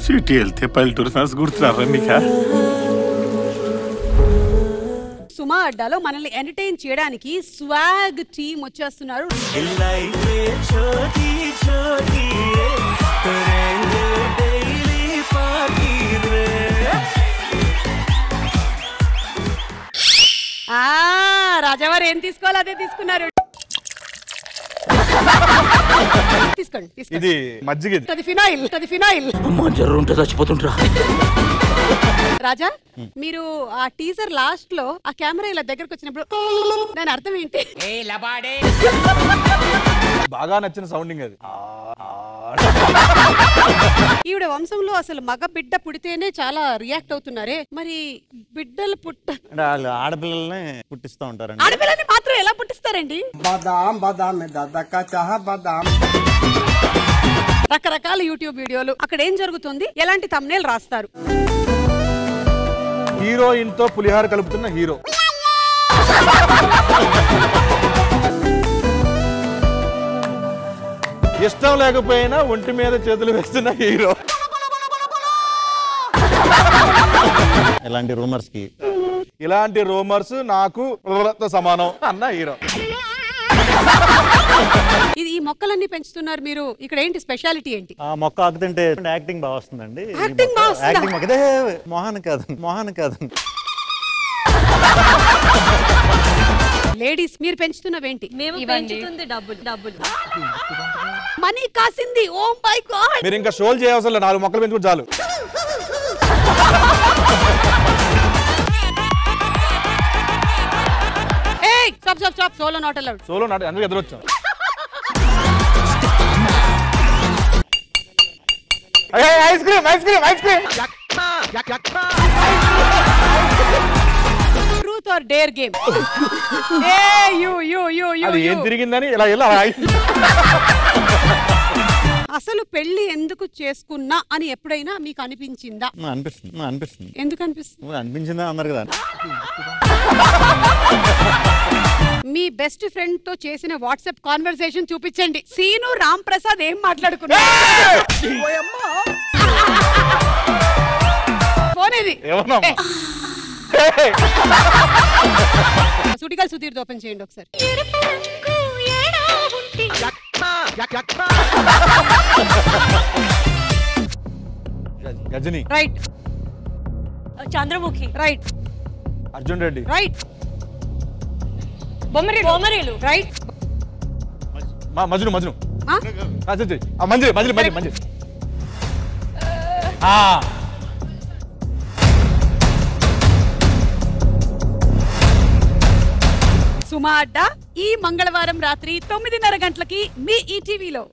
City వెళ్తే పల్లెటూరు friends గుర్తున్నారా మీకా సుమా అడ్డాలో మనల్ని ఎంటర్టైన్ చేయడానికి స్వాగ్ టీమ్ వచ్చేస్తున్నారు ఆ రాజావారు ఏం తీసుకోవాలి అదే తీసుకున్నారు తీసుకోండి తీసుకోండి ఇది మజ్జిగ ఇది అది ఫినాయిల్ అది ఫినాయిల్ అమ్మో జర్రు ఉంటే చచ్చిపోతుంటరా రాజా మీరు ఆ టీజర్ లాస్ట్ లో ఆ కెమెరా ఇలా దగ్గరకు వచ్చినప్పుడు దాని అర్థం ఏంటి బాగా నచ్చిన సౌండింగ్ అది ఈవిడ వంశంలో అసలు మగ బిడ్డ పుడితేనే చాలా రియాక్ట్ అవుతున్నారే మరి బిడ్డలు పుట్ట అంటే వాళ్ళు ఆడపిల్లల్ని పుట్టిస్తూ ఉంటారండి ఆడపిల్లని మాత్రం ఎలా పుట్టిస్తారండి बादाम बादाम में दादा का चाह बादाम రకరకాల యూట్యూబ్ వీడియోలు అక్కడ ఏం జరుగుతుంది ఎలాంటి తమ్నేల్ రాస్తారు హీరోయిన్ తో పులిహార కలుపుతున్న హీరో ఇష్టం లేకపోయినా ఒంటి మీద చేతులు వేస్తున్న హీరో ఇలాంటి రూమర్స్ కి ఇలాంటి రూమర్స్ నాకు తో సమానం అన్న హీరో ఇది ఈ మొక్కలన్నీ పెంచుతున్నారు మీరు ఇక్కడ ఏంటి స్పెషాలిటీ ఏంటి ఆ మొక్క ఆకుతుంటే యాక్టింగ్ బాగా వస్తుందండి ఈ Acting మొక్క- బాగా వస్తుందా? యాక్టింగ్ మొక్క ఇదే మోహన్ కాదు మోహన్ కాదు లేడీస్ మీరు పెంచుతున్నవేంటి మేము పెంచుతుంది డబ్బులు డబ్బులు మనీ కాసింది ఓ మై గాడ్ మీరు ఇంకా షోల్ చేయవసరం లేదు నాలుగు మొక్కలు పెంచుకుంటే చాలు hey stop stop stop solo not allowed solo నాటి అందుకు ఎదురొచ్చాం ice cream ice cream ice cream truth or dare game ఏ యు యు యు యు అది ఏం తిరిగిందని ఇలా ఇలా అసలు పెళ్లి ఎందుకు చేసుకున్నా అని ఎప్పుడైనా మీకు అనిపించిందా నా అనిపిస్తుంది నా అనిపిస్తుంది ఎందుకు అనిపిస్తుంది నువ్వు అనిపించిందా అన్నారు కదా మీ బెస్ట్ ఫ్రెండ్ తో చేసిన వాట్సాప్ కాన్వర్సేషన్ చూపించండి సీను రామ్ ప్రసాద్ ఏం మాట్లాడుకున్నారు ఫోన్ ఇది ఏమన్నా సుడిగాలి సుధీర్ ఓపెన్ చేయండి ఒకసారి Ghajini right Chandramukhi right Arjun Reddy right Bommarillu Bommarillu right మా మజ్ను మజ్ను ఆ? ఆ, చెయ్, చెయ్. ఆ, మంజిరి మంజిరి మంజిరి మంజిరి ఆ, సుమా అడ్డ ఈ మంగళవారం రాత్రి తొమ్మిదిన్నర గంటలకి మీ ఈటీవీలో